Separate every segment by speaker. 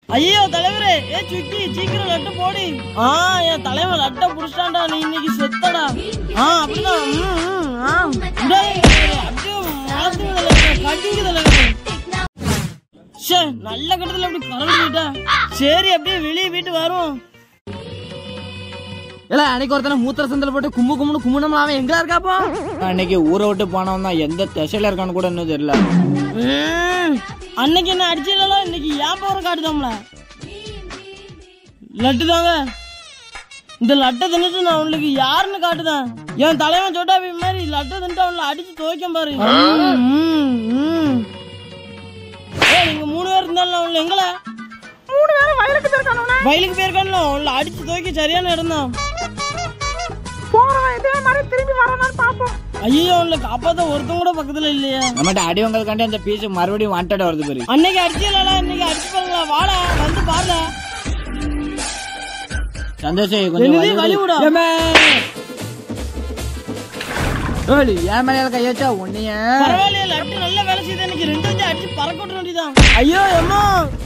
Speaker 1: ஐயோ தலைவரே ஏ சுக்கி சீக்கிரம் லட்டு போடி ஆ என் தலைவன் லட்டை புடிச்சிட்டான்டா நீ இன்னைக்கு செத்தடா ஆ அப்படிதான் ம், ம், ஆ. டேய், அப்படியே மாத்தி தலைவரே, கட்டிக்கு தலைவரே. ச்சே, நல்ல கட்டத்துல அப்படி கலந்துட்டா சரி அப்படியே வெளியே போயிட்டு வரும்
Speaker 2: இல்ல அன்னைக்கு ஒருத்தனை மூத்திர சந்தல போட்டு கும்பு கும்புன்னு கும்புனோம்ல அவன் எங்க இருக்காப்போ
Speaker 3: அன்னைக்கு ஊரை விட்டு போனவன் தான் எந்த திசையில இருக்கான்னு கூட இன்னும் தெரியல
Speaker 1: ம், அன்னைக்கு என்ன அடிச்சலாம் இன்னைக்கு ஏன் போற காட்டுதாம்ல லட்டு தாங்க இந்த லட்டை தின்னுட்டு நான் உங்களுக்கு யாருன்னு காட்டுதான் என் தலைவன் சோட்டாபி மாதிரி லட்டை தின்ட்டு அவங்கள அடிச்சு துவைக்கம் பாரு ம், ம். ஏய், நீங்க மூணு பேர் இருந்தாலும் நான் உங்களை எங்கள மூணு பேரும் வயலுக்கு போயிருக்கானு வயலுக்கு போயிருக்கானு அவங்கள அடிச்சு துவைக்க சரியான இடம் தான் ஐயோ அவங்கள காப்பாத்த ஒருத்தன் கூட பக்கத்துல இல்லையா
Speaker 3: நம்மகிட்ட அடிவங்களுக்காண்டி அந்த பீஸ் மறுபடியும் வாண்டட் வருது பாரு
Speaker 1: அன்னைக்கு அடிச்சல இன்னைக்கு அடிச்சு பாருங்களா வாடா வந்து பாருல
Speaker 3: சந்தோஷம் கொஞ்சம்
Speaker 1: என்னது
Speaker 3: வலி
Speaker 1: வலி
Speaker 3: விடு.
Speaker 1: விடா?
Speaker 3: ஏம்மா. ஏய், என் மேல கையச்சா உன்னைய
Speaker 1: பரவாயில்லையே லட்டு நல்ல வேலை செய்யுது எனக்கு ரெண்டு வந்து அடிச்சு பறக்க விட்டுற வேண்டியதான் ஐயோ அம்மா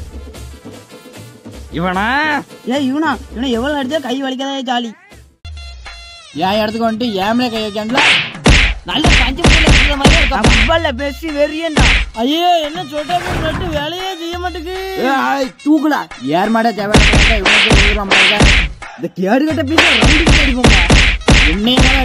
Speaker 3: இவனா
Speaker 1: ஏ இவனா இவனை எவ்வளவு அடிச்சா கை வலிக்காதே ஜாலி
Speaker 3: என் இடத்துக்கு வந்துட்டு என் மேல கை வைக்கான்ல
Speaker 2: நல்ல பஞ்சு புள்ள மாதிரி இருக்கா ஃபுட்பால்ல பேசி வெறியண்டா
Speaker 1: ஐயோ என்ன சொட்டா போய் லட்டு வேலையே செய்ய மாட்டேக்கு
Speaker 3: தூக்குடா ஏர் மாட தேவை இவனுக்கு ஊரம்
Speaker 2: இந்த கேடு கட்ட பீஸ் ரவுண்டு அடிப்போங்க
Speaker 3: என்னையும்